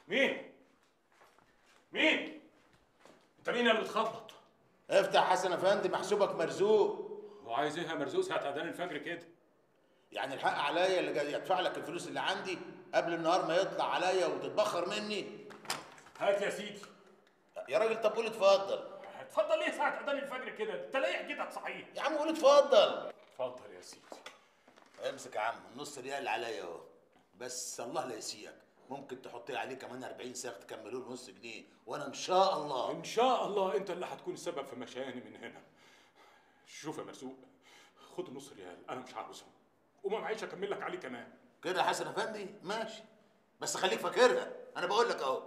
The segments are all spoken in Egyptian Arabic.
مين؟ مين؟ انت مين اللي بتخبط؟ افتح حسن افندي محسوبك مرزوق وعايز ايه يا مرزوق ساعة اذان الفجر كده؟ يعني الحق عليا اللي جاي يدفع لك الفلوس اللي عندي قبل النهار ما يطلع عليا وتتبخر مني هات يا سيدي يا راجل طب قول اتفضل اتفضل ايه ساعة اذان الفجر كده؟ انت لاقي حكيتك صحيح يا عم قول اتفضل اتفضل يا سيدي امسك يا عم النص ريال اللي عليا اهو بس الله لا يسيئك ممكن تحط لي عليه كمان 40 ساغ تكملوا له نص جنيه وانا ان شاء الله ان شاء الله انت اللي هتكون السبب في مشياني من هنا شوف يا مرزوق خد النص ريال انا مش عاوزهم وما معيش اكمل لك عليه كمان كده يا حسن افندي ماشي بس خليك فاكرها انا بقول لك اهو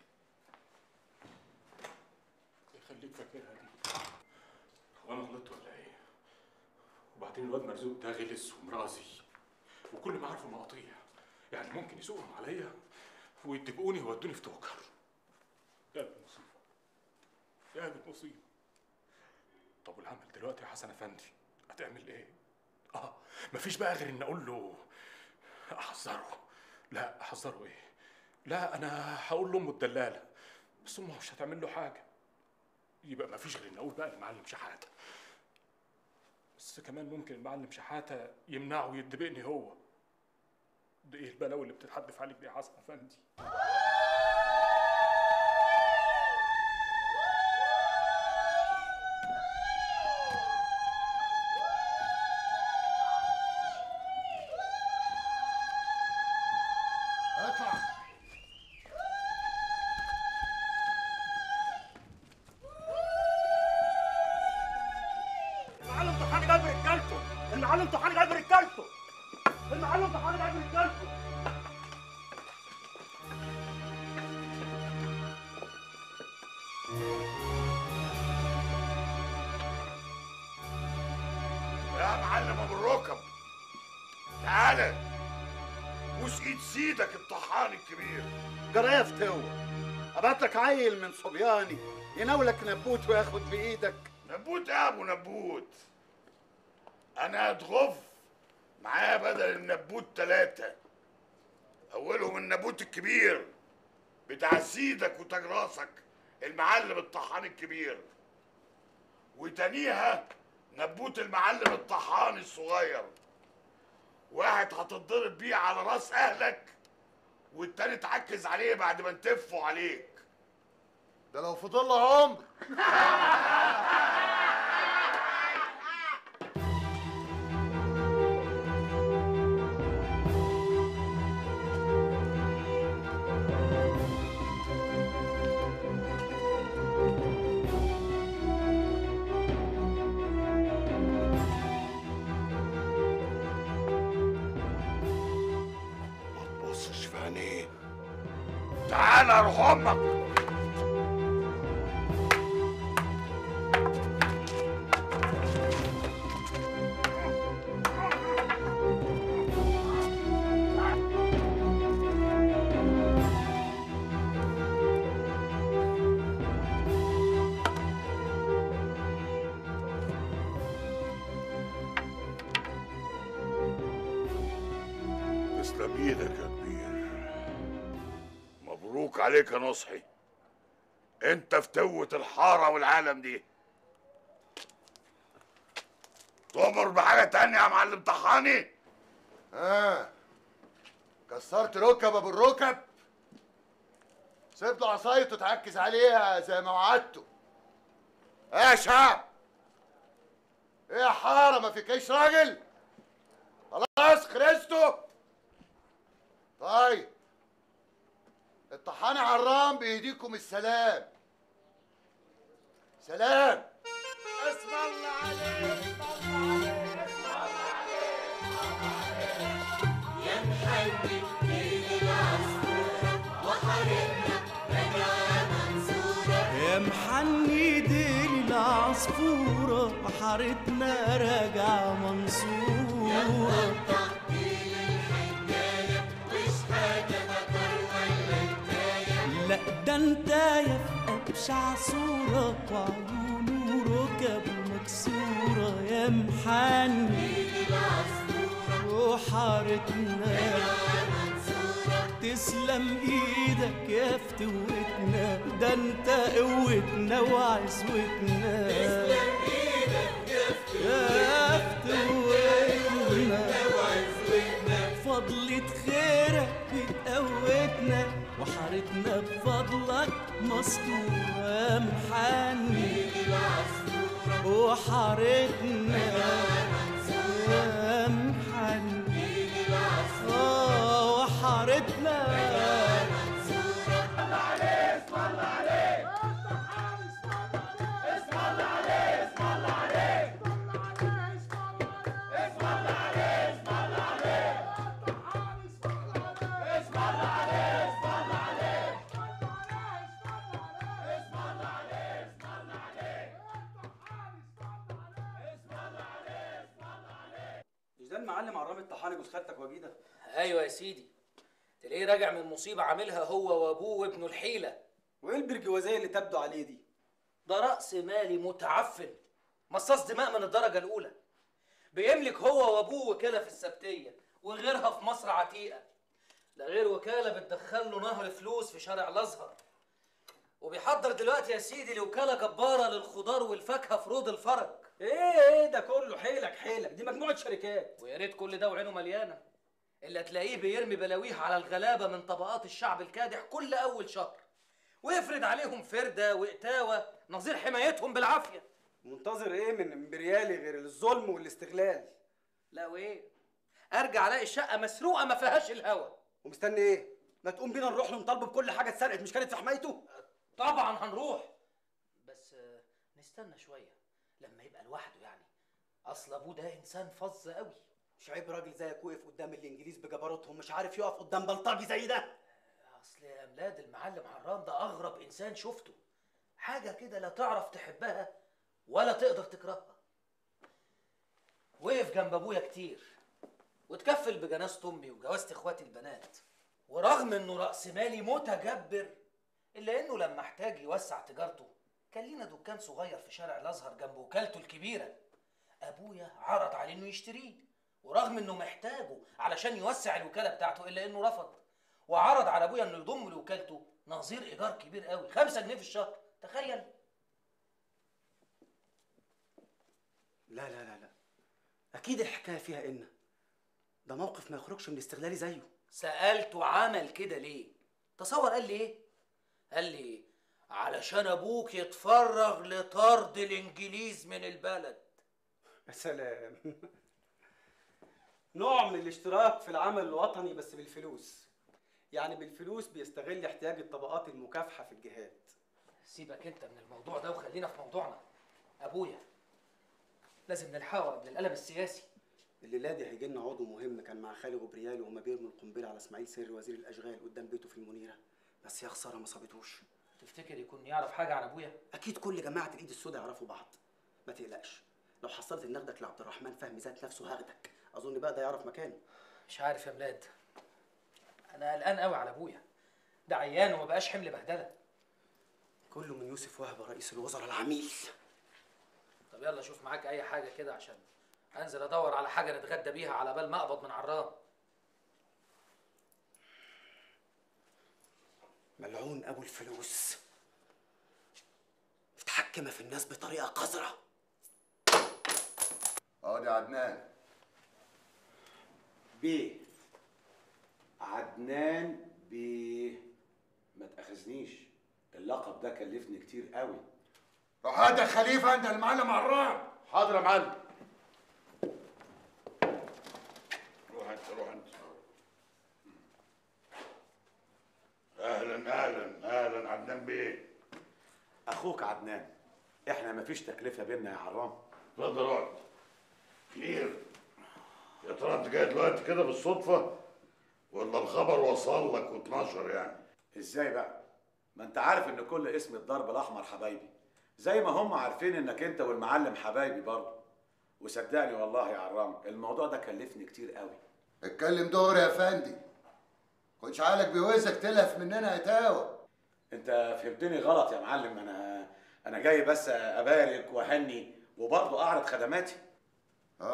خليك فاكرها دي وانا غلطت ولا ايه وبعدين الواد مرزوق ده غلس ومرازي وكل ما عارفه مقاطيع يعني ممكن يسوقهم عليا ويتبقوني ويودوني في توكر يا ابن مصيبه يا ابن مصيبه طب والعمل دلوقتي يا حسن افندي هتعمل ايه اه مفيش بقى غير ان اقول له احذره لا احذره ايه لا انا هقول لامه الدلاله بس امه مش هتعمل له حاجه يبقى مفيش غير ان اقول بقى للمعلم شحاته بس كمان ممكن المعلم شحاته يمنعه ويدبقني هو ده ايه البلاوي اللي بتتحدف عليك دي يا حسن افندي اطلع المعلم طحاني جايب رجالته المعلم طحاني جايب رجالته المعلم طحاني جايب رجالته يا معلم ابو الركب تعالى بوس ايد سيدك الطحان الكبير جرايه فتوة ابعت لك عيل من صبياني يناولك نبوت وياخد بايدك نبوت يا ابو نبوت انا هتغف معايا بدل النبوت ثلاثة اولهم النبوت الكبير بتاع سيدك وتاج راسك المعلم الطحان الكبير وتانيها نبوت المعلم الطحان الصغير واحد هتتضرب بيه على راس اهلك والتاني تعكز عليه بعد ما نتفوا عليك ده لو فضل له عمر ما تبصش في عينيه تعالى اروح امك تسلم ايدك يا كبير مبروك عليك يا نصحي انت فتوة الحارة والعالم دي تؤمر بحاجة تانية يا معلم طحاني اه كسرت ركب ابو الركب سيب له عصايته تعكز عليها زي ما وعدته ايه يا شعب ايه يا حاره ما فيكيش راجل خلاص خرجتوا طيب الطحاني عرام بيديكم السلام سلام اسم الله عليك يا محني ديل العصفورة وحارتنا راجع منصورة لا ده انت يا في ابشع صورة وعيونه ركب مكسورة يا محني وحارتنا تسلم ايدك يا فتوتنا ده انت قوتنا وعزوتنا تسلم ايدك يا فتوتنا وعزوتنا فضلة خيرك بتقوتنا وحارتنا بفضلك مستورة يا محني وحارتنا يا محني آه، وحارتنا مش ده المعلم عرام الطحاني جوز خالتك وجيده ايوه يا سيدي تلاقيه راجع من مصيبه عاملها هو وابوه وابنه الحيله وايه البرجوازيه اللي تبدو عليه دي ده راس مالي متعفن مصاص دماء من الدرجه الاولى بيملك هو وابوه وكاله في السبتيه وغيرها في مصر عتيقه ده غير وكاله بتدخل له نهر فلوس في شارع الازهر وبيحضر دلوقتي يا سيدي لوكاله جباره للخضار والفاكهه في روض الفرج ايه ايه ده كله حيلك حيلك دي مجموعه شركات ويا ريت كل ده وعينه مليانه اللي هتلاقيه بيرمي بلاويه على الغلابه من طبقات الشعب الكادح كل اول شهر ويفرض عليهم فرده وقتاوه نظير حمايتهم بالعافيه منتظر ايه من امبريالي غير الظلم والاستغلال لا وايه ارجع الاقي الشقه مسروقه ما فيهاش الهوا ومستني ايه ما تقوم بينا نروح له نطالبه بكل حاجه اتسرقت مش كانت في حمايته طبعا هنروح بس آه، نستنى شويه لما يبقى لوحده يعني اصل ابوه ده انسان فظ قوي مش عيب راجل زيك وقف قدام الانجليز بجبروتهم مش عارف يقف قدام بلطجي زي ده اصل يا املاد المعلم حرام ده اغرب انسان شفته حاجه كده لا تعرف تحبها ولا تقدر تكرهها وقف جنب ابويا كتير وتكفل بجنازة امي وجوازة اخواتي البنات ورغم انه راس مالي متجبر الا انه لما احتاج يوسع تجارته كان لينا دكان صغير في شارع الازهر جنب وكالته الكبيره ابويا عرض عليه انه يشتريه ورغم انه محتاجه علشان يوسع الوكاله بتاعته الا انه رفض وعرض على ابويا انه يضم لوكالته نظير ايجار كبير قوي خمسة جنيه في الشهر تخيل لا لا لا لا اكيد الحكايه فيها ان ده موقف ما يخرجش من استغلالي زيه سألته عمل كده ليه تصور قال لي ايه قال لي علشان ابوك يتفرغ لطرد الانجليز من البلد يا سلام نوع من الاشتراك في العمل الوطني بس بالفلوس يعني بالفلوس بيستغل احتياج الطبقات المكافحه في الجهاد سيبك انت من الموضوع ده وخلينا في موضوعنا ابويا لازم نلحقه قبل القلب السياسي الليله دي هيجي لنا عضو مهم كان مع خالد غبريال وهما بيرموا القنبله على اسماعيل سر وزير الاشغال قدام بيته في المنيره بس يا خساره ما صابتهوش تفتكر يكون يعرف حاجه عن ابويا اكيد كل جماعه الايد السوداء يعرفوا بعض ما تقلقش لو حصلت ان اخدك لعبد الرحمن فهمي ذات نفسه هاخدك اظن بقى ده يعرف مكانه مش عارف يا ميلاد انا قلقان قوي على ابويا ده عيان وما بقاش حمل بهدله كله من يوسف وهبه رئيس الوزراء العميل طب يلا شوف معاك اي حاجه كده عشان انزل ادور على حاجه نتغدى بيها على بال ما اقبض من عرام ملعون ابو الفلوس متحكمه في الناس بطريقه قذره اه يا عدنان بيه عدنان بيه ما تاخذنيش اللقب ده كلفني كتير قوي روح هات يا خليفه انت المعلم عرام حاضر يا معلم روح انت روح انت اهلا اهلا اهلا عدنان بيه اخوك عدنان احنا مفيش تكلفه بينا يا حرام اتفضل اقعد خير يا ترى انت جاي دلوقتي كده بالصدفه ولا الخبر وصل لك واتنشر يعني ازاي بقى ما انت عارف ان كل اسم الضرب الاحمر حبايبي زي ما هم عارفين انك انت والمعلم حبايبي برضه وصدقني والله يا عرام الموضوع ده كلفني كتير قوي اتكلم دغري يا فندي خدش عقلك بيوزك تلهف مننا هتاوه انت فهمتني غلط يا معلم انا انا جاي بس ابارك واهني وبرضه اعرض خدماتي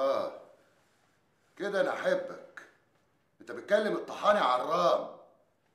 اه كده انا احبك انت بتكلم الطحاني عرام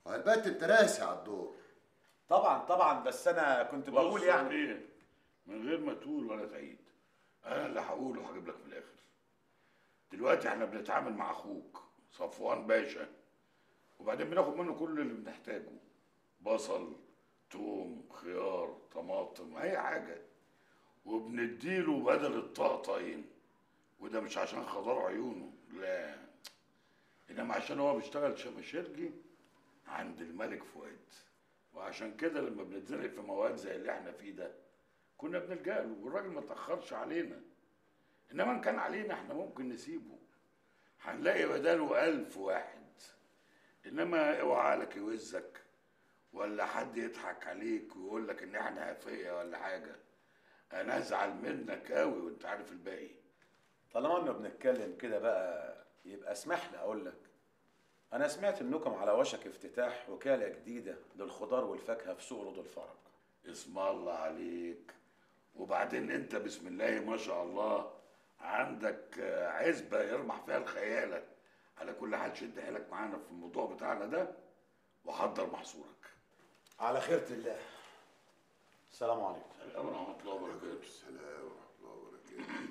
البت انت راسي على الدور طبعا طبعا بس انا كنت بقول بص يعني ايه من غير ما تقول ولا تعيد انا اللي هقوله هجيب لك في الاخر دلوقتي احنا بنتعامل مع اخوك صفوان باشا وبعدين بناخد منه كل اللي بنحتاجه بصل توم خيار طماطم اي حاجه وبنديله بدل الطقطقين وده مش عشان خضار عيونه لا انما عشان هو بيشتغل شماشرجي عند الملك فؤاد وعشان كده لما بنتزنق في مواد زي اللي احنا فيه ده كنا بنلجأ له والراجل ما تأخرش علينا انما ان كان علينا احنا ممكن نسيبه هنلاقي بداله ألف واحد انما اوعى لك يوزك ولا حد يضحك عليك ويقول لك ان احنا هفيه ولا حاجه انا ازعل منك قوي وانت عارف الباقي طالما انه بنتكلم كده بقى يبقى اسمح لي اقول لك انا سمعت انكم على وشك افتتاح وكاله جديده للخضار والفاكهه في سوق رود الفرج اسم الله عليك وبعدين انت بسم الله ما شاء الله عندك آه، عزبة يرمح فيها خيالك على كل حال شد حيلك معانا في الموضوع بتاعنا ده وحضر محصولك على خيرة الله السلام عليكم السلام ورحمة الله وبركاته السلام ورحمة الله وبركاته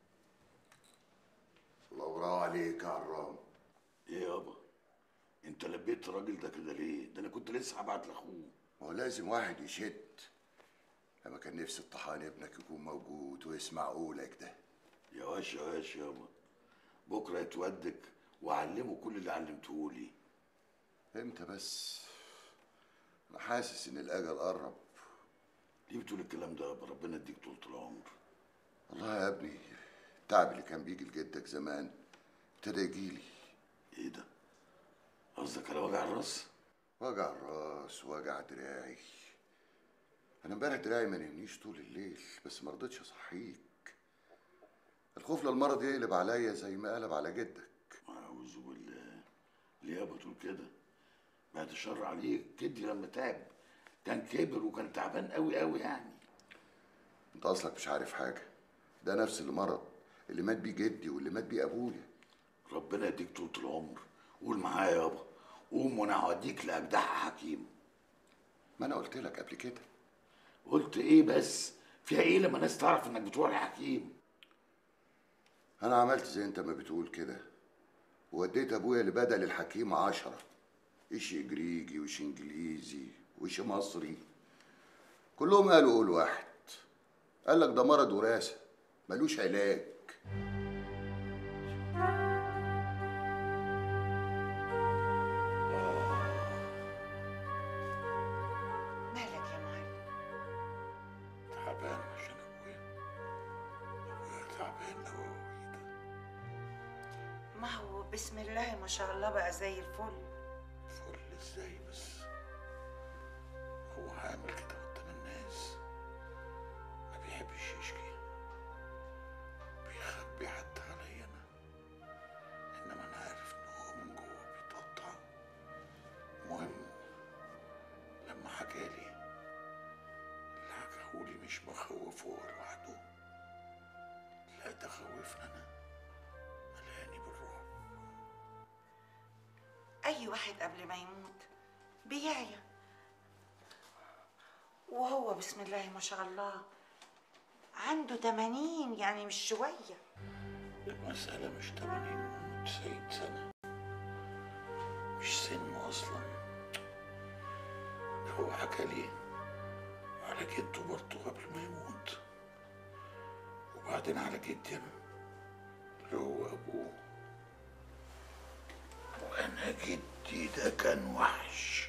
الله برافو عليك يا عرام ايه يابا انت لبيت الراجل ده كده ليه ده انا كنت لسه هبعت لاخوه ما هو لازم واحد يشد لما كان نفسي الطحان ابنك يكون موجود ويسمع قولك ده يا واش يا واش يابا بكره يتودك وعلمه كل اللي علمته لي امتى بس انا حاسس ان الاجل قرب ليه بتقول الكلام ده يابا ربنا يديك طول العمر والله يا ابني التعب اللي كان بيجي لجدك زمان ابتدى يجيلي ايه ده قصدك على وجع الراس وجع الراس وجع دراعي انا امبارح دراعي ما نهنيش طول الليل بس ما رضيتش اصحيك الخوف للمرض يقلب عليا زي ما قلب على جدك اعوذ بالله ليه يابا تقول كده بعد الشر عليك جدي لما تعب كان كبر وكان تعبان قوي قوي يعني انت اصلك مش عارف حاجه ده نفس اللي مرض اللي مات بيه جدي واللي مات بيه ابويا ربنا يديك طول العمر قول معايا يابا قوم وانا هوديك لاجدع حكيم ما انا قلت لك قبل كده قلت ايه بس فيها ايه لما الناس تعرف انك بتروح لحكيم انا عملت زي انت ما بتقول كده ووديت ابويا لبدل الحكيم عشرة ايش جريجي وش انجليزي وش مصري كلهم قالوا قول واحد قال لك ده مرض وراثه ملوش علاج مالك يا معلم تعبان عشان ابويا ابويا تعبان قوي ما هو بسم الله ما شاء الله بقى زي الفل فل ازاي بس هو عامل كده قدام الناس ما بيحبش يشكي بيخبي حتى عليا انا انما انا عارف ان هو من جوه بيتقطع المهم لما حكالي اللي حكاهولي مش مخوف هو لوحده لا ده خوفنا انا ملاني بالرعب اي واحد قبل ما يموت بيعيا وهو بسم الله ما شاء الله عنده 80 يعني مش شويه المسألة مش 80 90 سنة مش سنه أصلا ده هو حكى لي على جده برضه قبل ما يموت وبعدين على جدي أنا اللي هو أبوه وأنا جدي ده كان وحش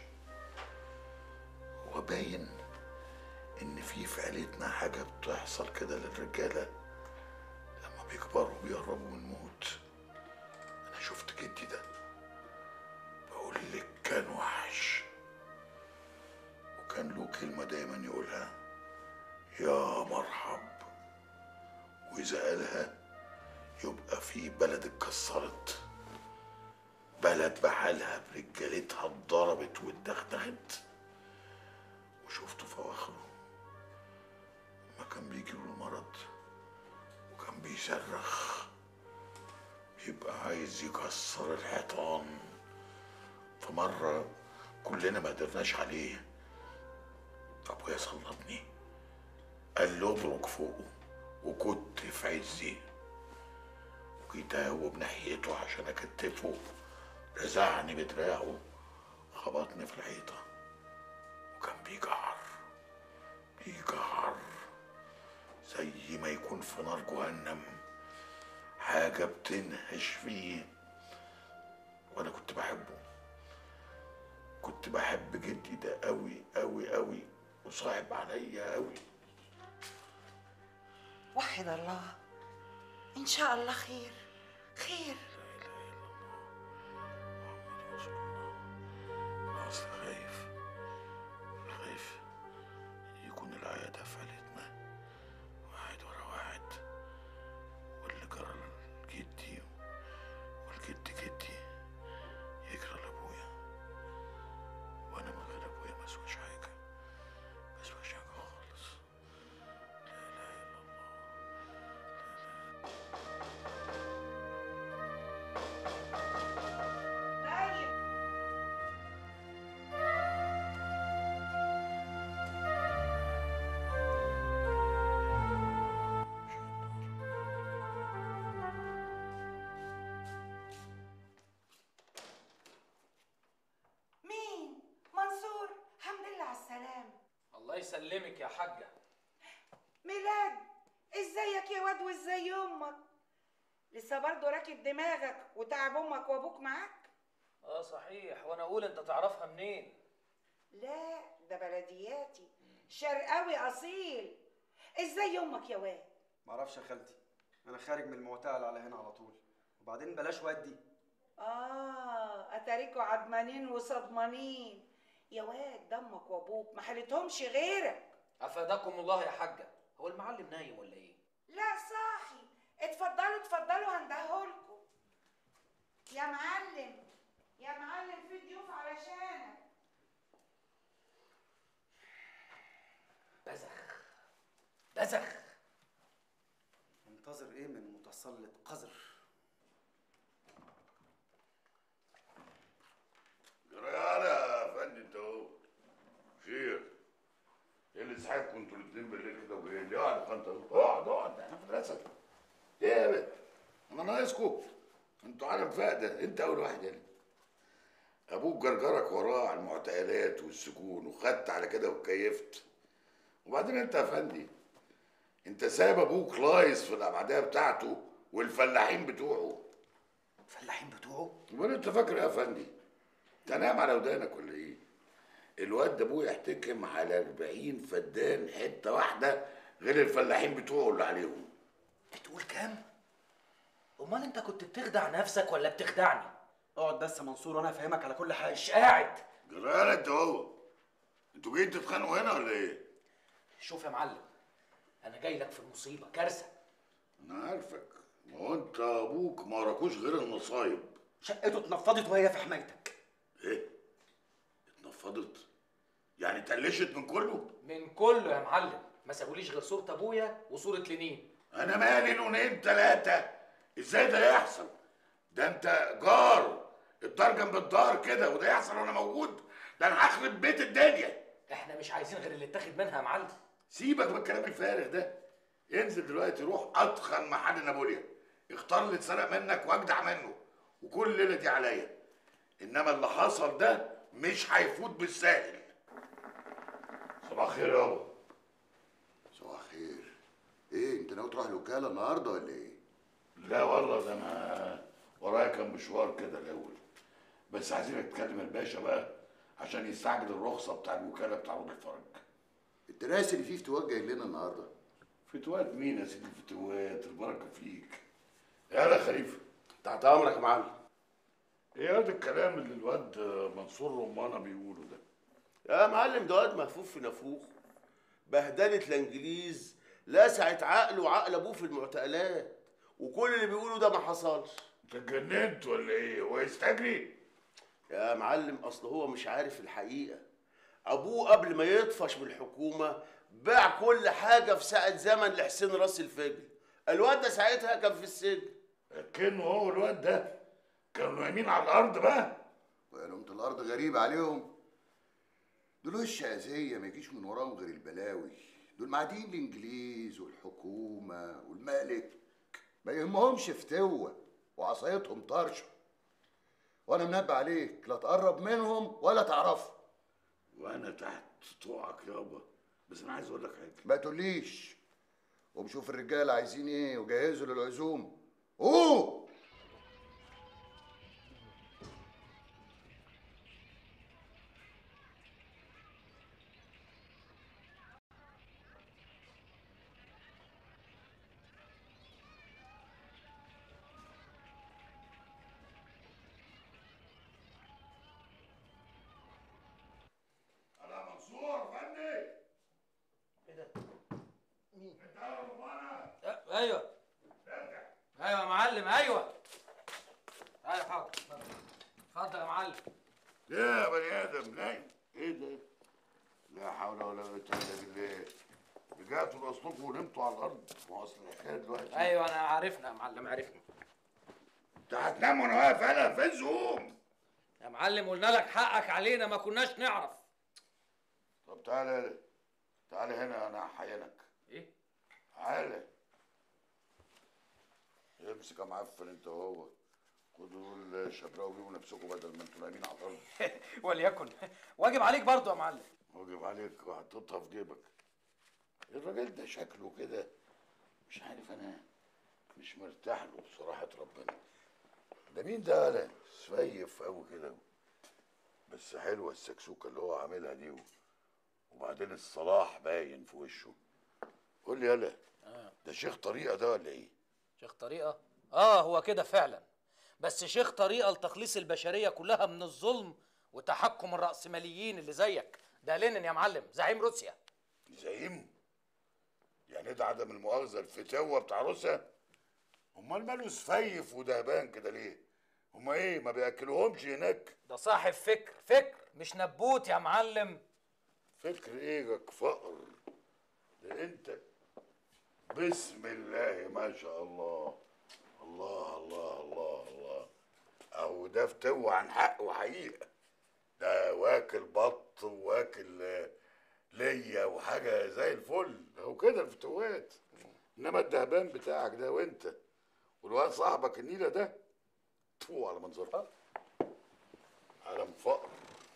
هو باين إن في في عيلتنا حاجة بتحصل كده للرجالة لما بيكبروا بيقربوا من الموت انا شفت جدي ده بقول لك كان وحش وكان له كلمة دايما يقولها يا مرحب وإذا قالها يبقى في بلد اتكسرت بلد بحالها برجالتها اتضربت واتدغدغت وشفته في أواخره لما كان بيجيله المرض وكان بيصرخ بيبقى عايز يكسر الحيطان فمرة كلنا ما قدرناش عليه ابويا سلطني قال لي اضرب فوقه وكنت في عزي وجيت اهوب ناحيته عشان اكتفه رزعني بدراعه خبطني في الحيطه وكان بيجعر بيجعر زي ما يكون في نار جهنم حاجة بتنهش فيه وأنا كنت بحبه كنت بحب جدي ده قوي قوي قوي وصعب عليا قوي وحد الله ان شاء الله خير خير أصل خايف خايف يكون العيادة فلتنا واحد ورا واحد واللي جرى لجدي والجد جدي يجرى لأبويا وأنا من غير أبويا ما اسواش حاجة ما اسواش حاجة خالص لا إله إلا الله طيب مين منصور الحمد لله على السلامه الله يسلمك يا حاجة ميلاد ازيك يا واد وازاي امك لسه برضه راكب دماغك وتعب امك وابوك معاك اه صحيح وانا اقول انت تعرفها منين لا ده بلدياتي شرقاوي اصيل ازاي امك يا واد معرفش يا خالتي انا خارج من المعتقل على هنا على طول وبعدين بلاش ودي اه اتاريكوا عدمانين وصدمانين يا واد دمك وابوك ما حالتهمش غيرك افادكم الله يا حاجة هو المعلم نايم ولا ايه لا صاحي اتفضلوا اتفضلوا هندهولكوا يا معلم يا معلم في ضيوف علشانك بزخ بزخ منتظر ايه من متسلط قذر جريانة يا فندم انت اهو خير ايه اللي صحيح كنتوا الاثنين بالليل كده وجايين لي اقعد انت اقعد اقعد احنا في مدرسة ايه يا بنت انا ناقصكم انتوا عالم فاقدة انت اول واحد هنا ابوك جرجرك وراه على المعتقلات والسجون وخدت على كده واتكيفت وبعدين انت يا فندي انت سايب ابوك لايص في الابعديه بتاعته والفلاحين بتوعه الفلاحين بتوعه امال انت فاكر ايه يا فندي انت نايم على ودانك ولا ايه الواد ده ابويا يحتكم على 40 فدان حته واحده غير الفلاحين بتوعه اللي عليهم بتقول كام امال انت كنت بتخدع نفسك ولا بتخدعني اقعد بس يا منصور وانا هفهمك على كل حاجه مش قاعد جرالة انت هو انتوا جايين تتخانقوا هنا ولا ايه شوف يا معلم انا جاي لك في المصيبه كارثه انا عارفك ما هو انت ابوك ما وراكوش غير المصايب شقته اتنفضت وهي في حمايتك ايه اتنفضت يعني اتقلشت من كله من كله يا معلم ما سابوليش غير صوره ابويا وصوره لينين انا مالي لونين تلاتة ازاي ده يحصل ده انت جار الدار جنب الدار كده وده يحصل وانا موجود ده انا هخرب بيت الدنيا احنا مش عايزين غير اللي اتاخد منها يا معلم سيبك من الكلام الفارغ ده انزل دلوقتي روح اضخم محل نابوليا اختار اللي اتسرق منك واجدع منه وكل الليله دي عليا انما اللي حصل ده مش هيفوت بالساهل صباح الخير يابا صباح الخير ايه انت ناوي تروح الوكاله النهارده ولا ايه لا والله ده انا ورايا كان مشوار كده الاول بس عايزين نتكلم الباشا بقى عشان يستعجل الرخصه بتاع الوكاله بتاع رود الفرج انت ناسي اللي فيه فتوات جاي لنا النهارده فتوات مين يا سيدي فتوات البركه فيك يا خليفه تحت امرك يا معلم ايه هذا الكلام اللي الواد منصور رمانه بيقوله ده يا معلم ده واد مهفوف في نافوخ بهدلة الانجليز لسعت عقله وعقل ابوه في المعتقلات وكل اللي بيقوله ده ما حصلش انت اتجننت ولا ايه هو يستجري يا معلم اصل هو مش عارف الحقيقه ابوه قبل ما يطفش من الحكومه باع كل حاجه في ساعه زمن لحسين راس الفجل الواد ده ساعتها كان في السجن كانه هو الواد ده كانوا نايمين على الارض بقى وقالوا انت الارض غريبه عليهم دول وش اذيه ما يجيش من وراهم غير البلاوي دول معادين الانجليز والحكومه والملك ما يهمهمش فتوه وعصايتهم طرشه وانا منبه عليك لا تقرب منهم ولا تعرفهم وانا تحت طوعك يابا بس انا عايز اقول لك حاجه ما تقوليش قوم شوف الرجاله عايزين ايه وجهزوا للعزوم اوه انا منصور فني ايه ده؟ مين؟ انت يا رمانة أه، ايوه ايوه يا معلم ايوه ايوه حاضر اتفضل يا معلم ايه يا بني ادم نايم ايه ده لا حول ولا قوه الا بالله رجعتوا لاصلكم ونمتوا على الارض ما هو اصل الحكايه دلوقتي ايوه انا عارفنا يا معلم عارفنا انت هتنام وانا واقف انا فين زوم يا معلم قلنا لك حقك علينا ما كناش نعرف طب تعالى يلا. تعالى هنا انا هحينك ايه تعالى امسك يا معفن انت وهو خدوا الشبراء وجيبوا نفسكم بدل ما انتوا نايمين على الارض وليكن واجب عليك برضو يا معلم واجب عليك وحطيتها في جيبك الراجل ده شكله كده مش عارف انا مش مرتاح له بصراحة ربنا ده مين ده انا سفيف قوي كده بس حلوة السكسوكة اللي هو عاملها دي و- وبعدين الصلاح باين في وشه قول لي يلا ده شيخ طريقة ده ولا ايه؟ شيخ طريقة اه هو كده فعلا بس شيخ طريقة لتخليص البشرية كلها من الظلم وتحكم الرأسماليين اللي زيك ده لينين يا معلم زعيم روسيا زعيم يعني ده عدم المؤاخذة الفتاوة بتاع روسيا امال ماله سفيف ودهبان كده ليه؟ هما ايه ما بياكلوهمش هناك؟ ده صاحب فكر فكر مش نبوت يا معلم فكر ايجك فقر ده انت بسم الله ما شاء الله الله الله الله الله اهو ده فتوى عن حق وحقيقه ده واكل بط وواكل آه، ليا وحاجه زي الفل اهو كده الفتوات انما الدهبان بتاعك ده وانت والواد صاحبك النيله ده تو على منظرها عالم فقر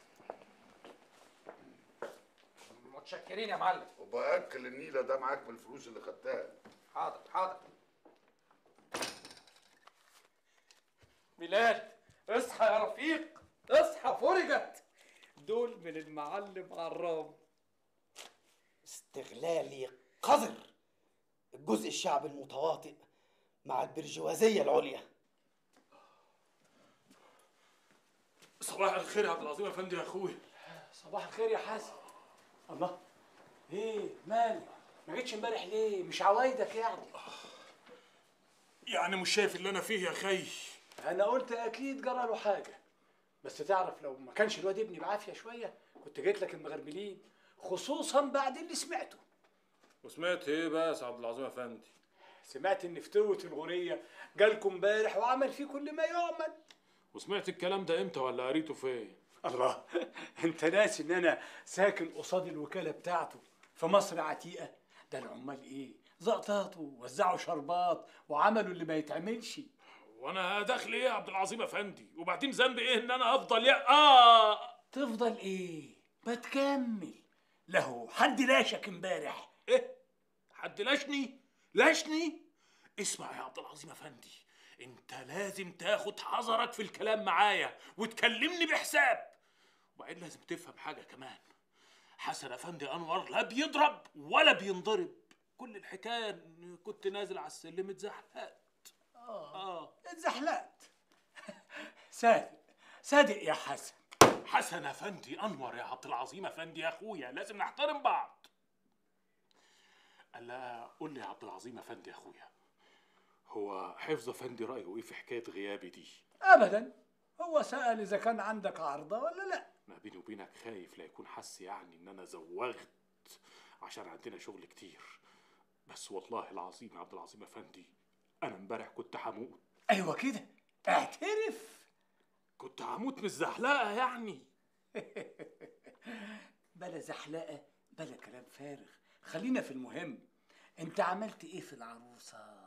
متشكرين يا معلم وباكل النيله ده معاك بالفلوس اللي خدتها حاضر حاضر بلال اصحى يا رفيق اصحى فرجت دول من المعلم عرام استغلالي قذر الجزء الشعبي المتواطئ مع البرجوازية العليا صباح الخير يا عبد العظيم يا فندم يا اخويا صباح الخير يا حسن الله ايه مالك ما جيتش امبارح ليه مش عوايدك يعني يعني مش شايف اللي انا فيه يا خي انا قلت اكيد جرى له حاجه بس تعرف لو ما كانش الواد ابني بعافيه شويه كنت جيت لك المغربلين خصوصا بعد اللي سمعته وسمعت ايه بس يا عبد العظيم يا فندم سمعت ان فتوة الغورية جالكم امبارح وعمل فيه كل ما يعمل وسمعت الكلام ده امتى ولا قريته فين الله انت ناسي ان انا ساكن قصاد الوكالة بتاعته في مصر عتيقة ده العمال ايه زقطاطوا وزعوا شربات وعملوا اللي ما يتعملش وانا داخل ايه يا عبد العظيم افندي وبعدين ذنبي ايه ان انا افضل يا اه تفضل ايه ما تكمل له حد لاشك امبارح ايه حد لاشني لاشني اسمع يا عبد العظيم افندي انت لازم تاخد حذرك في الكلام معايا وتكلمني بحساب وبعدين لازم تفهم حاجه كمان حسن افندي انور لا بيضرب ولا بينضرب كل الحكايه ان كنت نازل على السلم اتزحلقت اه اتزحلقت صادق صادق يا حسن حسن افندي انور يا عبد العظيم افندي يا اخويا لازم نحترم بعض قال لا قول لي يا عبد العظيم افندي يا اخويا هو حفظ افندي رايه ايه في حكايه غيابي دي ابدا هو سأل اذا كان عندك عرضة ولا لا ما بيني وبينك خايف لا يكون حس يعني ان انا زوغت عشان عندنا شغل كتير بس والله العظيم يا عبد العظيم افندي انا امبارح كنت هموت ايوه كده اعترف كنت هموت من الزحلقه يعني بلا زحلقه بلا كلام فارغ خلينا في المهم انت عملت ايه في العروسه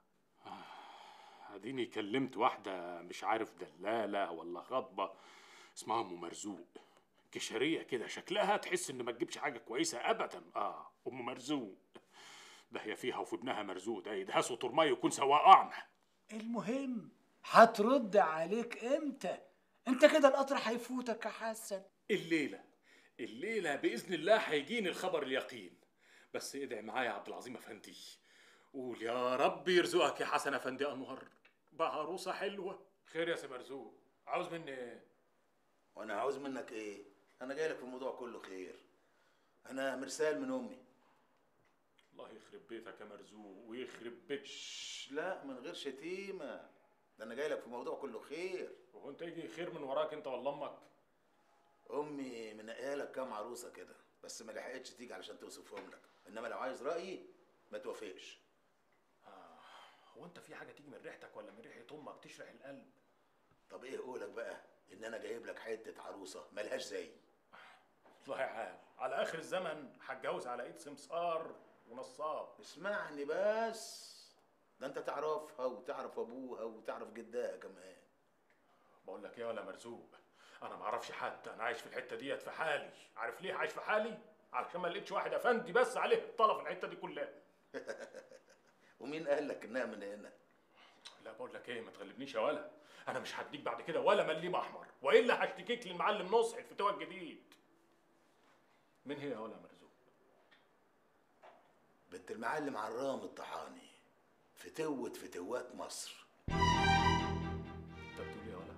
اديني كلمت واحده مش عارف دلاله ولا خطبه اسمها ام مرزوق كشريه كده شكلها تحس ان ما تجيبش حاجه كويسه ابدا اه ام مرزوق ده هي فيها وفي ابنها مرزوق ده يدهسوا طرماي يكون سواق اعمى المهم هترد عليك امتى انت كده القطر هيفوتك يا حسن الليله الليله باذن الله هيجيني الخبر اليقين بس ادعي معايا يا عبد العظيم افندي قول يا رب يرزقك يا حسن افندي انور بعروسه حلوه خير يا سي مرزوق عاوز مني ايه وانا عاوز منك ايه انا جاي لك في الموضوع كله خير انا مرسال من امي الله يخرب بيتك يا مرزوق ويخرب بيت شش، لا من غير شتيمه ده انا جاي لك في الموضوع كله خير هو انت يجي خير من وراك انت ولا امك امي منقيه لك كام عروسه كده بس ما لحقتش تيجي علشان توصفهم لك انما لو عايز رايي ما توافقش هو انت في حاجه تيجي من ريحتك ولا من ريحه امك تشرح القلب طب ايه قولك بقى ان انا جايب لك حته عروسه ملهاش زي الله يعال على اخر الزمن هتجوز على ايد سمسار ونصاب اسمعني بس ده انت تعرفها وتعرف ابوها وتعرف جدها كمان بقول لك ايه ولا مرزوق انا ما اعرفش حد انا عايش في الحته ديت في حالي عارف ليه عايش في حالي علشان ما لقيتش واحد افندي بس عليه الطلب في الحته دي كلها ومين قال لك انها من هنا لا بقول لك ايه ما تغلبنيش يا ولا انا مش هديك بعد كده ولا مليم احمر والا هشتكيك للمعلم نصحي الفتوى الجديد مين هي يا ولا مرزوق بنت المعلم عرام الطحاني فتوة فتوات مصر انت بتقول ايه يا ولا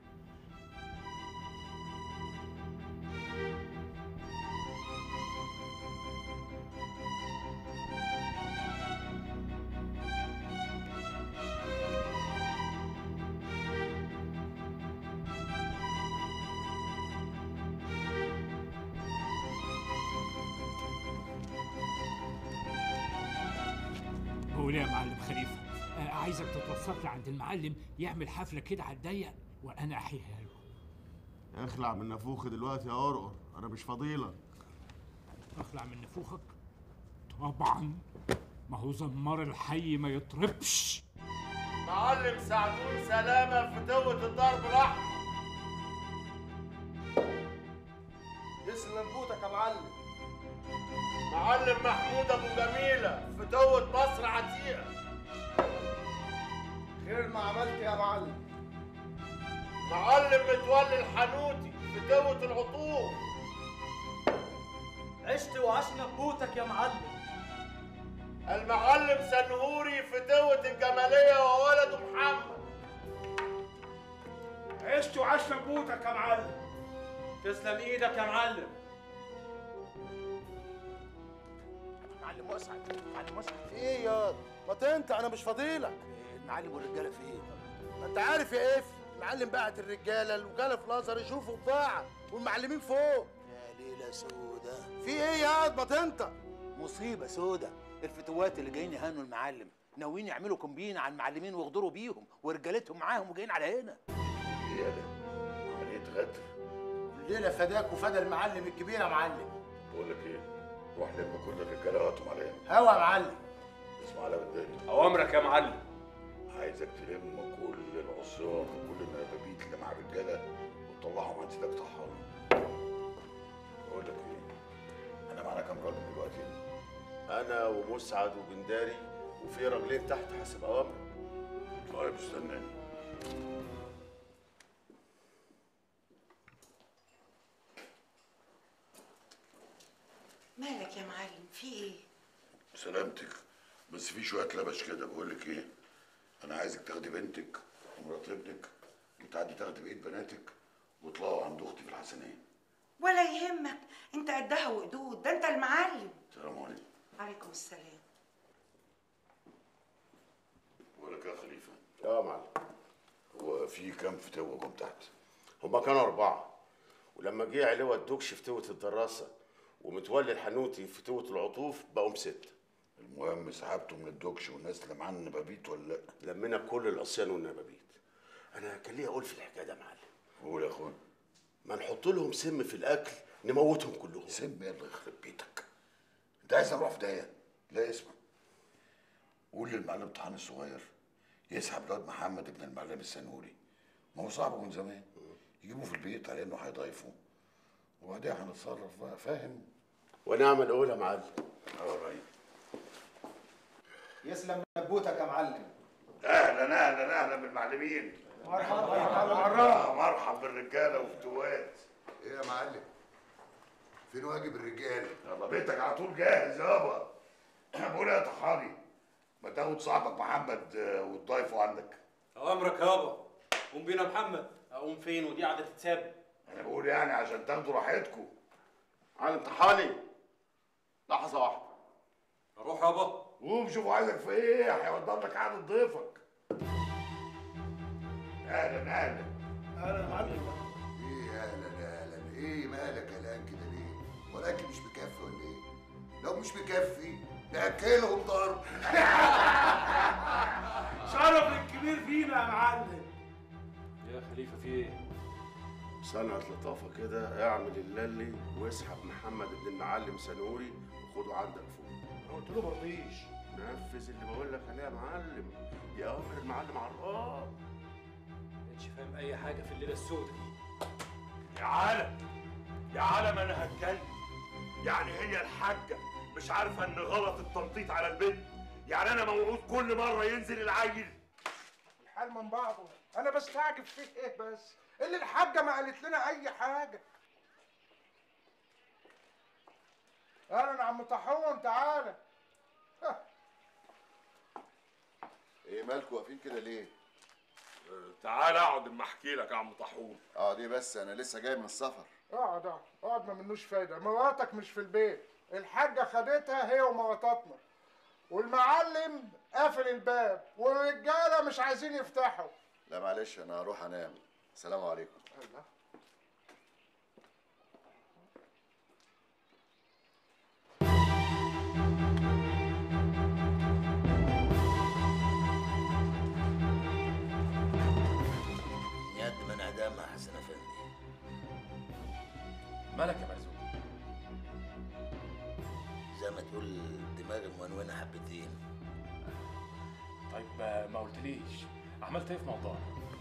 قول يا معلم خليفه آه عايزك تتوسط لي عند المعلم يعمل حفله كده على الضيق وانا احييها له اخلع من نافوخي دلوقتي يا قرقر انا مش فضيلك اخلع من نفوخك طبعا ما هو زمار الحي ما يطربش معلم سعدون سلامة في توة الضرب الأحمر يسلم بوتك يا معلم معلم محمود أبو جميلة في توة مصر عتيقة خير ما عملت يا معلم معلم متولي الحنوتي في توة العطوف عشت وعشنا ببوتك يا معلم المعلم سنهوري في توة الجمالية وولده محمد عشت وعشنا ببوتك يا معلم تسلم ايدك يا معلم معلم مسعد معلم مسعد في ايه ياض؟ ما انت انا مش فضيلك المعلم والرجاله في ايه؟ ما انت عارف يا اف المعلم بعت الرجاله الوكاله في الازهر يشوفوا بضاعه والمعلمين فوق يا ليله سودة في ايه ياض ما انت مصيبه سودة الفتوات اللي جايين يهانوا المعلم ناويين يعملوا كومبين على المعلمين ويغدروا بيهم ورجالتهم معاهم وجايين على هنا ايه ده؟ عملية غدر الليله فداك وفدى المعلم الكبير يا معلم بقول لك ايه؟ روح لم كل الرجاله وهاتهم عليا هوا يا معلم اسمع على وداني اوامرك يا معلم عايزك تلم كل العصيان وكل النبابيت اللي مع الرجاله وتطلعهم عند سيدك طحان بقول لك ايه؟ انا معانا كام راجل دلوقتي؟ انا ومسعد وبنداري وفي راجلين تحت حسب اوامرك طيب استناني مالك يا معلم في ايه سلامتك بس في شويه لبش كده بقول لك ايه انا عايزك تاخدي بنتك ومرات ابنك وتعدي تاخدي بايد بناتك وطلعوا عند اختي في الحسنيه ولا يهمك انت قدها وقدود ده انت المعلم السلام عليكم عليكم السلام بقول لك يا خليفه اه معلم هو في كام فتوه جم تحت هما كانوا أربعة ولما جه علوة الدوكش في توة الدراسة ومتولي الحنوتي في توة العطوف بقوا ستة المهم سحبته من الدوكش والناس اللي معانا النبابيت ولا لا لمينا كل العصيان والنبابيت أنا كان ليا أقول في الحكاية ده يا معلم قول يا اخويا ما نحط لهم سم في الأكل نموتهم كلهم سم الله يخرب بيتك انت عايز نروح في داهيه لا اسمع قول للمعلم طحان الصغير يسحب الواد محمد ابن المعلم السنوري ما هو صاحبه من زمان يجيبه في البيت على انه هيضيفه وبعدين هنتصرف بقى فاهم ونعمل اول يا معلم alright. يسلم نبوتك يا معلم اهلا اهلا اهلا بالمعلمين مرحبا آه، مرحب بالرجاله وفتوات ايه يا معلم فين واجب الرجاله يلا بيتك على طول جاهز يابا بقول يا طحاني ما تاخد صاحبك محمد آه، وتضيفه عندك اوامرك يابا قوم بينا محمد اقوم فين ودي قاعده تتساب انا بقول يعني عشان تاخدوا راحتكم معلم طحاني لحظه واحده اروح يابا قوم شوفوا عايزك في ايه هيوضب لك قعده ضيفك اهلا اهلا اهلا يا معلم ايه اهلا اهلا ايه مالك قلقان كده ليه وراكي مش مكفي ولا ايه لو مش مكفي ناكلهم ضرب شرف الكبير فينا يا معلم يا خليفه في ايه صنعة لطافة كده اعمل اللي واسحب محمد ابن المعلم سنوري وخده عندك فوق انا قلت له مرضيش نفذ اللي بقول لك عليه يا معلم دي اوامر المعلم عراب مش فاهم اي حاجه في الليله السوداء دي يا عالم يا عالم انا هتكلم يعني هي الحاجه مش عارفه ان غلط التنطيط على البنت يعني انا موعود كل مره ينزل العيل الحال من بعضه انا بستعجب فيه ايه بس اللي الحاجه ما قالت لنا اي حاجه اهلا يا عم طاحون تعالى ايه مالكوا واقفين كده ليه تعال اقعد اما احكي لك يا عم طاحون اه دي بس انا لسه جاي من السفر اقعد اقعد اقعد ما منوش فايده مراتك مش في البيت الحاجه خدتها هي ومراتاتنا والمعلم قافل الباب والرجاله مش عايزين يفتحوا لا معلش انا هروح انام السلام عليكم الله يد من اعدامها حسن افندي مالك يا مرزوق زي ما تقول دماغي منونة حبتين طيب آه، ما قلتليش عملت ايه في موضوع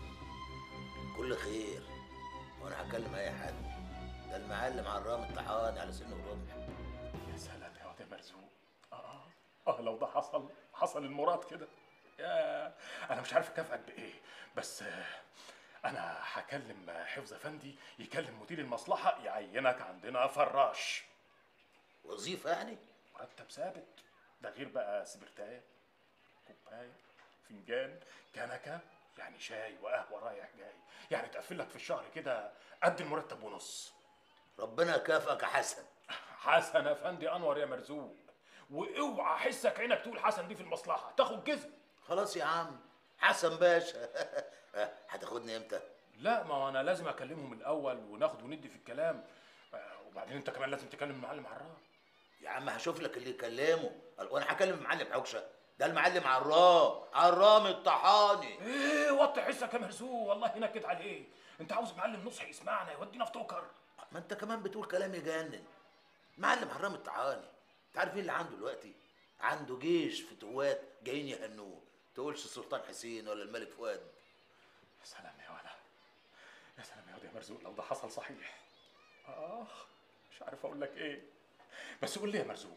كل خير وانا هكلم اي حد ده المعلم عرام الطحاني على سن الرمح يا سلام يا واد يا مرزوق اه اه لو ده حصل حصل المراد كده يا انا مش عارف اكافئك بايه بس آه، انا هكلم حفظ افندي يكلم مدير المصلحه يعينك عندنا فراش وظيفه يعني مرتب ثابت ده غير بقى سبرتايه كوبايه فنجان كنكه يعني شاي وقهوه رايح جاي يعني تقفل لك في الشهر كده قد المرتب ونص ربنا يكافئك يا حسن حسن افندي انور يا مرزوق واوعى احسك عينك تقول حسن دي في المصلحه تاخد جزم خلاص يا عم حسن باشا هتاخدني امتى لا ما هو انا لازم اكلمهم الاول وناخد وندي في الكلام آه، وبعدين انت كمان لازم تكلم المعلم عرام يا عم هشوف لك اللي يكلمه وانا هكلم المعلم حكشه ده المعلم عرام عرام الطحاني ايه وطي حسك يا مرزوق والله ينكد عليه انت عاوز معلم نصحي يسمعنا يودينا في توكر ما انت كمان بتقول كلام يجنن معلم حرام الطحاني انت عارف ايه اللي عنده دلوقتي عنده جيش فتوات جايين يهنوه تقولش السلطان حسين ولا الملك فؤاد يا سلام يا ولا يا سلام يا واد يا مرزوق لو ده حصل صحيح اخ مش عارف اقول لك ايه بس قول لي يا مرزوق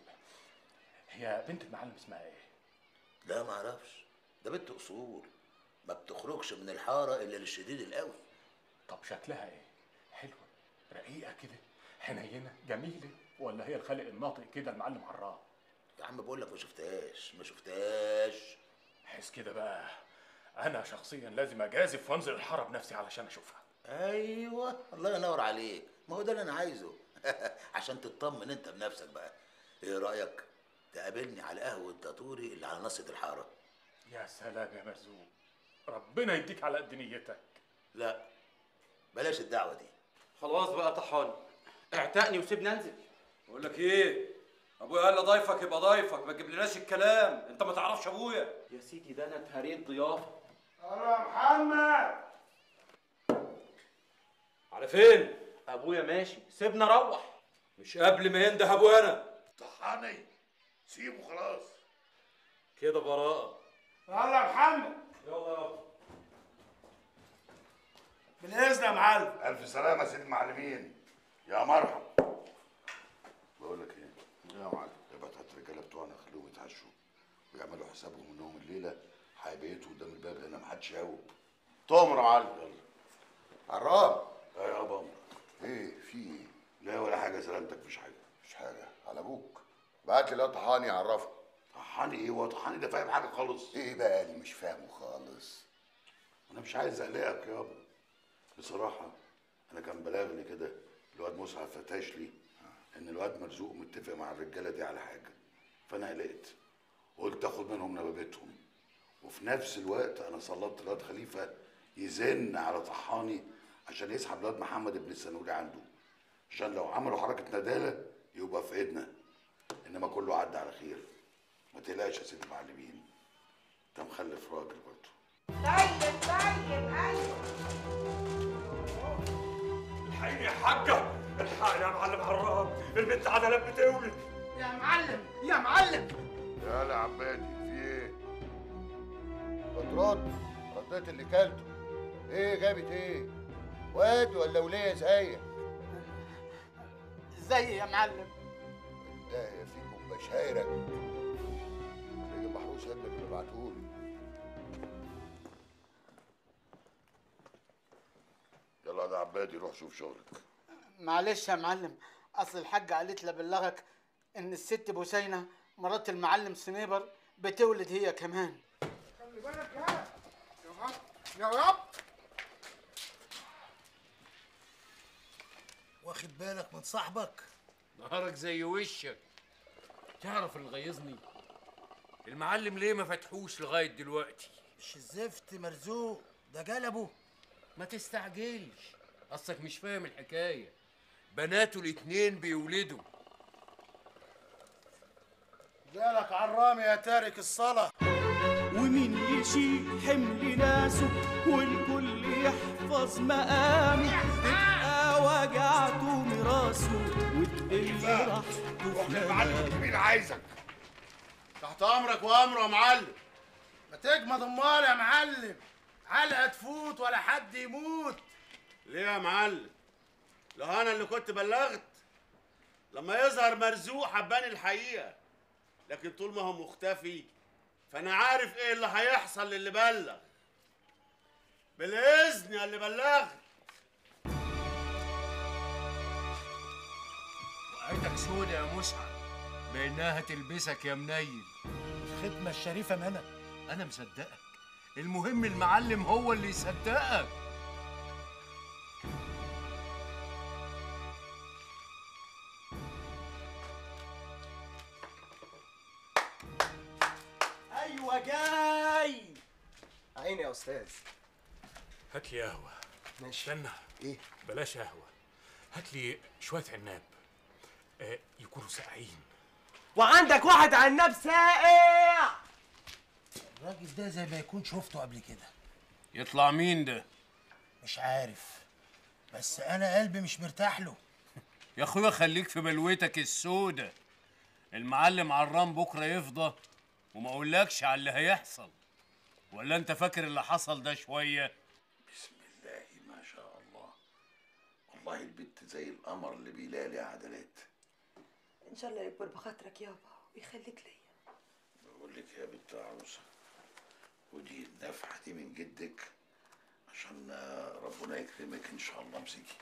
هي بنت المعلم اسمها ايه لا ما اعرفش ده بنت اصول ما بتخرجش من الحاره الا للشديد القوي طب شكلها ايه حلوه رقيقه كده حنينه جميله ولا هي الخالق الناطق كده المعلم عرام يا عم بقول لك ما شفتهاش ما شفتهاش حس كده بقى انا شخصيا لازم اجازف وانزل الحاره بنفسي علشان اشوفها ايوه الله ينور عليك ما هو ده اللي انا عايزه عشان تطمن انت بنفسك بقى ايه رايك تقابلني على قهوه تاتوري اللي على نصة الحاره يا سلام يا مرزوق ربنا يديك على قد نيتك لا بلاش الدعوه دي خلاص بقى طحاني اعتقني وسيبني انزل بقول لك ايه ابويا قال لي ضيفك يبقى ضيفك ما تجيبلناش الكلام انت ما تعرفش ابويا يا سيدي ده انا اتهريت ضيافه يا محمد على فين ابويا ماشي سيبنا روح مش قبل ما ينده ابويا انا طحاني سيبه خلاص كده براءة يلا يا محمد يلا يابا بالاذن يا معلم الف سلامه يا سيد المعلمين يا مرحب بقول لك ايه يا معلم ابعت هات الرجاله بتوعنا خليهم يتعشوا ويعملوا حسابهم انهم الليله هيبيتوا قدام الباب لان محدش يهوب تؤمر يا معلم يلا عرام ايه يا بابا ايه في ايه لا ولا حاجه سلامتك مفيش حاجه مش حاجه على ابوك بعت لي لا طحاني عرفه طحاني ايه هو طحاني ده فاهم حاجه خالص ايه بقى اللي مش فاهمه خالص انا مش عايز اقلقك يابا بصراحه انا كان بلاغني كده الواد مسعد فتاش لي ان الواد مرزوق متفق مع الرجاله دي على حاجه فانا قلقت قلت اخد منهم نبابتهم وفي نفس الوقت انا سلطت الواد خليفه يزن على طحاني عشان يسحب الواد محمد ابن السنوري عنده عشان لو عملوا حركه نداله يبقى في ايدنا انما كله عدى على خير ما تقلقش يا سيدي المعلمين انت مخلف راجل برضه طيب طيب ايوه الحقيقة يا حاجة الحقني يا معلم حرام البنت عدلت بتولد يا معلم يا معلم يا عبادي في ايه؟ بترد رديت اللي كلته ايه جابت ايه واد ولا وليه زيك زي يا معلم ده فيكم بشايرك رجل محروس ابنك اللي بعتهولي يلا يا عبادي روح شوف شغلك معلش يا معلم اصل الحاجه قالت لي ابلغك ان الست بوسينه مرات المعلم سنيبر بتولد هي كمان خلي بالك يا يا رب يا رب واخد بالك من صاحبك نهارك زي وشك تعرف اللي غيظني المعلم ليه ما فتحوش لغايه دلوقتي مش الزفت مرزوق ده جلبه ما تستعجلش اصلك مش فاهم الحكايه بناته الاتنين بيولدوا جالك عرام يا تارك الصلاة ومين يشيل حمل ناسه والكل يحفظ مقامه تبقى وجعته مراسه وتقل راحته في مقامه مين عايزك تحت امرك وامره يا معلم ما تجمد امال يا معلم علقه تفوت ولا حد يموت ليه يا معلم لو انا اللي كنت بلغت لما يظهر مرزوق حبان الحقيقه لكن طول ما هو مختفي فانا عارف ايه اللي هيحصل للي بلغ بالاذن يا اللي بلغت وقعتك سودة يا مسعد بانها هتلبسك يا منيل الخدمة الشريفة منى انا مصدقك المهم المعلم هو اللي يصدقك ايوه جاي عيني يا استاذ هات لي قهوة ماشي استنى ايه بلاش قهوة هات لي شوية عناب آه يكونوا ساقعين وعندك واحد عناب ساقع الراجل ده زي ما يكون شفته قبل كده يطلع مين ده مش عارف بس انا قلبي مش مرتاح له يا اخويا خليك في بلوتك السودة المعلم عرام بكره يفضى وما اقولكش على اللي هيحصل ولا انت فاكر اللي حصل ده شويه بسم الله ما شاء الله والله البنت زي القمر اللي بيلالي عدلات ان شاء الله يكبر بخاطرك يابا ويخليك ليا بقول لك يا بنت عروسه ودي النفحه دي من جدك عشان آه، ربنا يكرمك ان شاء الله امسكي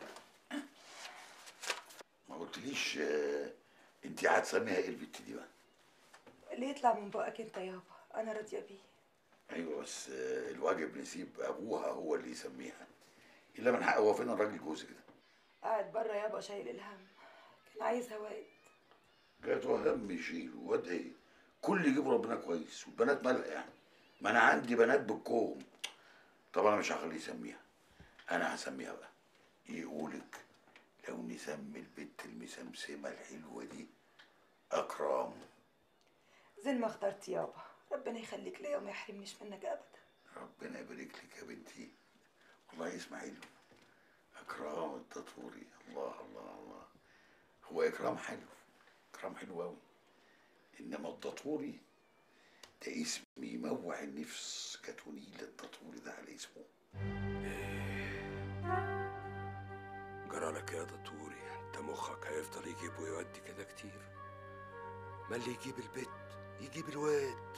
ما قلتليش آه، انت هتسميها ايه البنت دي بقى اللي يطلع من بقك انت يابا انا راضيه بيه ايوه بس آه، الواجب نسيب ابوها هو اللي يسميها الا من حق هو فين الراجل جوزك ده قاعد بره يابا شايل الهم كان عايز هوايد جات وهم يشيل واد ايه كل يجيب ربنا كويس والبنات مالها يعني ما انا عندي بنات بالكوم طب انا مش هخليه يسميها انا هسميها بقى يقولك لو نسمي البت المسمسمه الحلوه دي اكرام زين ما اخترت يابا ربنا يخليك ليا وما يحرمنيش منك ابدا ربنا يبارك لك يا بنتي والله اسمعي له اكرام التطوري الله الله الله هو اكرام حلو اكرام حلو قوي انما الدطوري ده اسم يموع النفس كتونيل الدطوري ده على اسمه جرالك يا دطوري انت مخك هيفضل يجيب ويودي كده كتير ما اللي يجيب البت يجيب الواد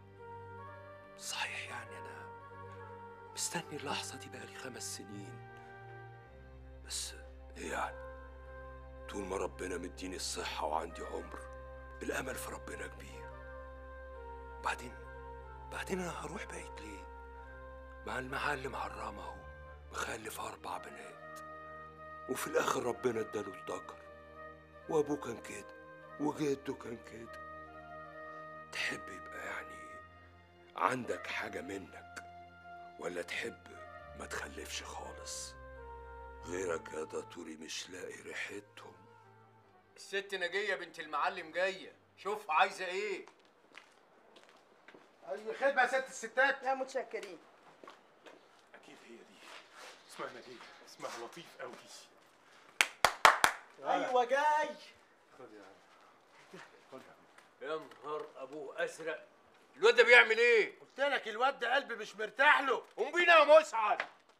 صحيح يعني انا مستني اللحظة دي بقالي خمس سنين بس ايه يعني طول ما ربنا مديني الصحة وعندي عمر الأمل في ربنا كبير بعدين بعدين أنا هروح بعيد ليه؟ مع المعلم عرام أهو مخلف أربع بنات وفي الآخر ربنا اداله الذكر وأبوه كان كده وجده كان كده تحب يبقى يعني عندك حاجة منك ولا تحب ما تخلفش خالص غيرك يا داتوري مش لاقي ريحتهم الست نجية بنت المعلم جاية شوف عايزة ايه اي خدمه يا ست الستات لا متشكرين اكيد هي دي اسمها نجية اسمها لطيف قوي ايوه جاي خد يا عم خد يا عم يا نهار ابوه ازرق الواد ده بيعمل ايه قلت لك الواد ده قلبي مش مرتاح له قوم بينا يا مسعد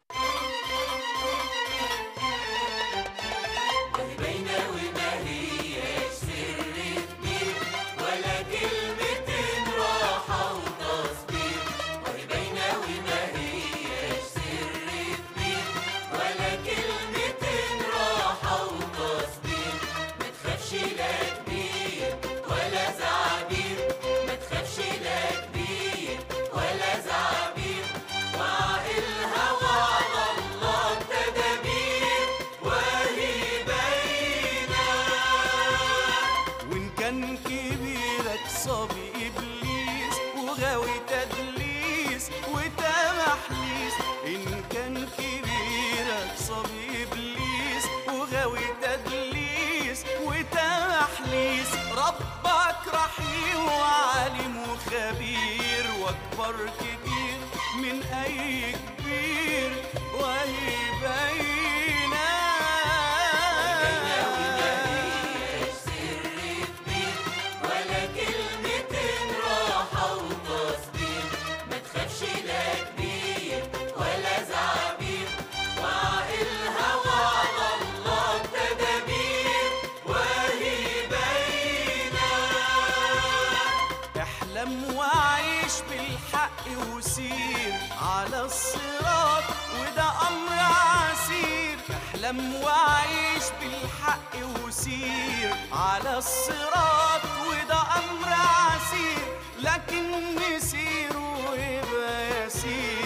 باينة وما هياش سر كبير ولا كلمتين راحة وتصبير وهي باينة وما هياش سر كبير ولا كلمتين راحة وتصبير ما تخافش لا كبير ولا زعبير ما تخافش لا كبير ولا زعبير وعقلها وعلى الله التدابير وهي باينة وإن كان كبيرك صبي إبليس وغاوي تدليس وتمحليس إن كان كبيرك صبي إبليس وغاوي تدليس وتمحليس ربك رحيم وعالم وخبير واكبر كتير من أي كبير وهي باينة ولا كلمتين راحة وتصبير ما تخافش لا كبير ولا زعبير وعقلها وعلى الله التدابير وهي باينة احلم وعيش بالحق وسير على الصراط وده امر عسير احلم وعيش بالحق وسير على الصراط وده امر عسير لكن مسيره يبقى يسير